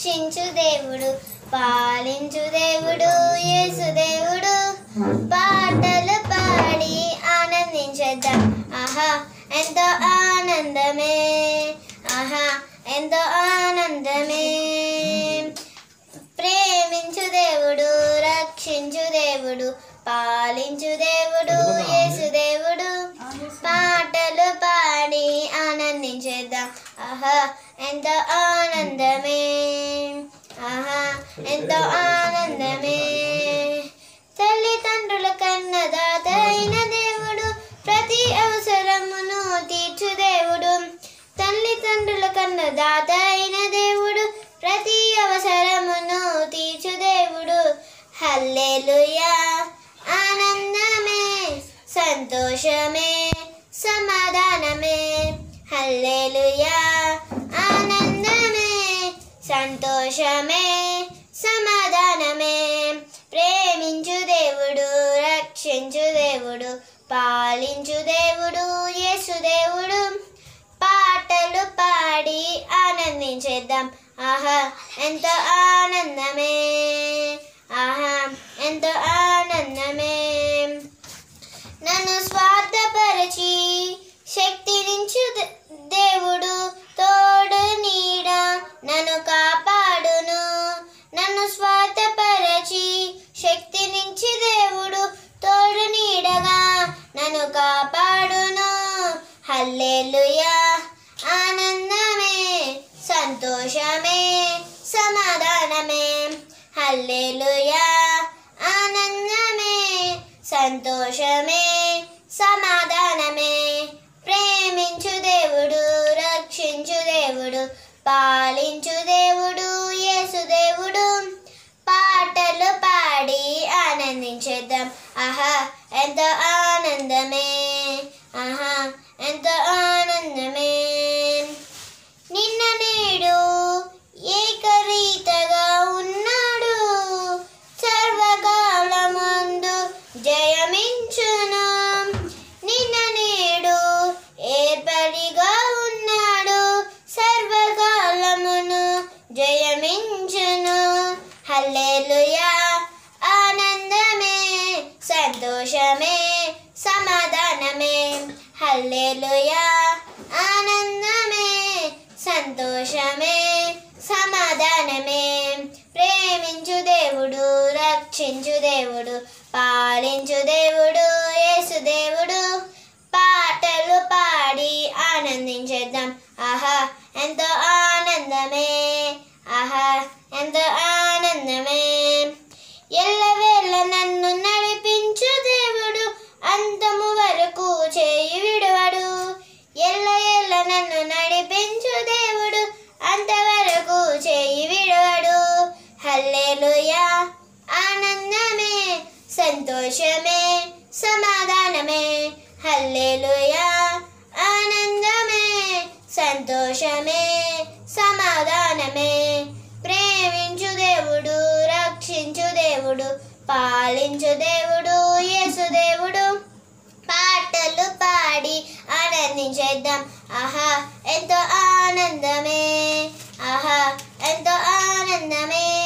రక్షించు దేవుడు పాలించు దేవుడు యేసు దేవుడు పాటలు పాడి ఆనందించేద్దాం ఆహా ఎంతో ఆనందమే ఆహా ఎంతో ఆనందమే ప్రేమించు దేవుడు రక్షించు దేవుడు పాలించు దేవుడు యేసు దేవుడు పాటలు పాడి ఆనందించేద్దాం ఆహా ఎంతో ఆనందమే ఆహా ఎంతో ఆనందమే తల్లిదండ్రుల కన్నదాత అయిన దేవుడు ప్రతి అవసరమును తీర్చు దేవుడు తల్లిదండ్రుల కన్నదాత అయిన దేవుడు ప్రతి అవసరమును తీర్చు దేవుడు హల్లెలూయా ఆనందమే సంతోషమే సమాధానమే హల్లెలూయా ఆనందమే సంతోషమే సమాధానమే ప్రేమించు దేవుడు రక్షించు దేవుడు పాలించు దేవుడు యేసు దేవుడు పాటలు పాడి ఆనందించేద్దాం ఆహా ఎంతో ఆనందమే ఆహా ఎంతో ఆనందమే నన్ను స్వార్థపరచి శక్తినించు ద- దేవుడు తోడు నీడ నన్ను కాపాడును నన్ను స్వార్థపరచి శక్తినించి దేవుడు తోడు నీడగా నన్ను కాపాడును హల్లెలూయా ఆనందమే సంతోషమే సమాధానమే హల్లెలూయా ఆనందమే సంతోషమే సమాధానమే ప్రేమించు దేవుడు రక్షించు దేవుడు పాలించు దేవుడు యేసు దేవుడు పాటలు పాడి ఆనందించేద్దాం ఆహా ఎంతో ఆనందమే ఆహా ఎంతో ఆనందమే నిన్న నేడు ఏకరీతగా ఉన్నాడు సర్వకాలమందు జయమించును నిన్న నేడు ఏర్పడిగా ఉన్నాడు సర్వకాలమును జయమించును హల్లెలూయా ఆనందమే సంతోషమే సమాధానమే హల్లెలూయా ఆనందమే సంతోషమే సమాధానమే ప్రేమించు దేవుడు రక్షించు దేవుడు పాలించు దేవుడు యేసు దేవుడు పాటలు పాడి ఆనందించేద్దాం ఆహా ఎంతో ఆనందమే ఆహా ఎంతో ఆనందమే ఎల్లవేళ నన్ను నడిపించు దేవుడు అంతము వరకు చేయి విడువడు ఎల్ల ఎల్ల నన్ను నడిపించు దేవుడు అంతవరకు చేయి విడువడు హల్లెలూయా ఆనందమే సంతోషమే సమాధానమే హల్లెలూయా ఆనందమే సంతోషమే సమాధానమే ప్రేమించు దేవుడు రక్షించు దేవుడు పాలించు దేవుడు యేసు దేవుడు పాటలు పాడి ఆనందించేద్దాం ఆహా ఎంతో ఆనందమే ఆహా ఎంతో ఆనందమే